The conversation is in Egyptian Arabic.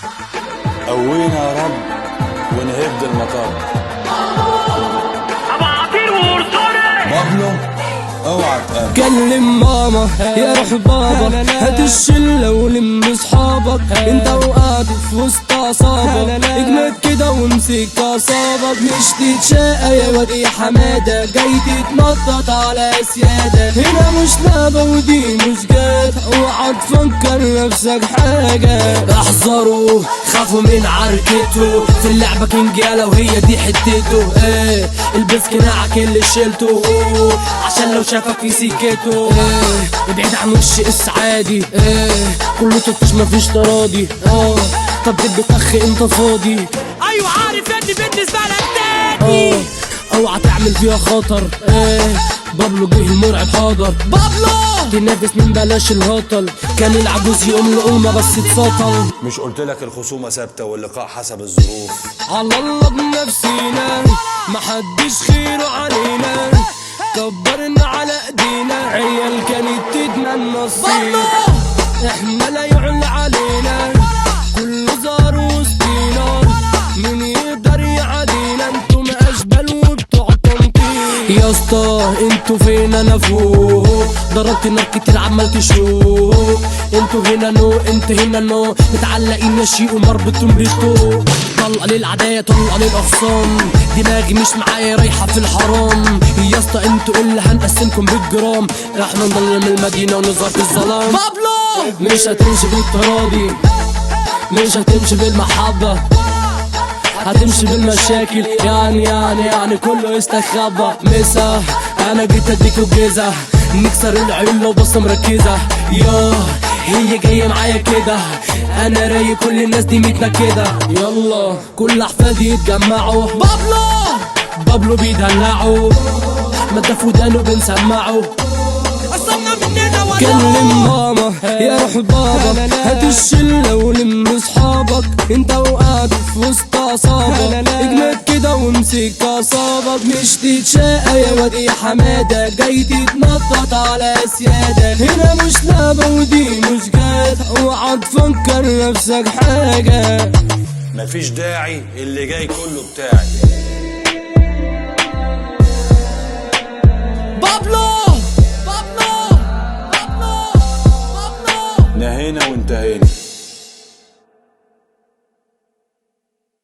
قوينا يا رب ونهد المطر ابعتير وارسلي بابلو اوعى تقابل كلم ماما يا روح بابا هات الشلة ولم اصحابك انت وقعت في وسط اعصابك اجمد كده وامسك اعصابك مش تتشقى يا واد يا حمادة جاي تتنطط على سيادة هنا مش لعبة ودي مش جاد اوعى تفكر نفسك حاجة احذروا خافوا من عركته في اللعبة كينج يالا وهي دي حتته ايه البس قناعك اللي شلته عشان لو شافك في سكته ايه ابعد عن وش السعادي ايه كله تفتش مفيش تراضي اه طب بدك اخ انت فاضي ايوه عارف اني بالنسبه لك اه تاني اوعى تعمل فيها خطر ايه بابلو جه المرعب حاضر بابلو تنافس من بلاش الهطل كان العجوز يقوم لقومه بس اتسطل مش قلت لك الخصومة ثابتة واللقاء حسب الظروف على الله بنفسينا محدش خيره علينا كبرنا على ايدينا عيال كانت تتمنى الصين احنا لا يعلى علينا كل زار وسطينا مين يقدر يعادينا انتم اشبال وبتوع تنطيط يا اسطى انتوا فين انا فوق ضربت نار كتير عمال تشوق انتوا هنا نو انت هنا نو متعلقين يا شيء ومربوطين بالطوق طلقة للعداية طلقة للأخصام دماغي مش معايا رايحة في الحرام يا اسطى انتوا اللي هنقسمكم بالجرام احنا نضلم المدينة ونظهر في الظلام بابلو مش هتمشي بالتراضي مش هتمشي بالمحبة هتمشي بالمشاكل يعني يعني يعني كله يستخبى مسا انا جيت اديك الجيزة نكسر العيون لو بصة مركزة ياه هي جاية معايا كده انا رايق كل الناس دي متنكدة يلا كل احفادي يتجمعوا بابلو بابلو بيدلعوا مادة في ودانه بنسمعه قسمنا مننا ولا كلم ماما يا روح بابا هات الشلة ولم اصحابك انت وقعت في وسط اعصابك اجمد كده وامسك اعصابك مش تتشقى يا واد يا حمادة جاي تتنطط على سيادة هنا مش لعبة ودي مش جاد اوعى تفكر نفسك حاجة مفيش داعي اللي جاي كله بتاعي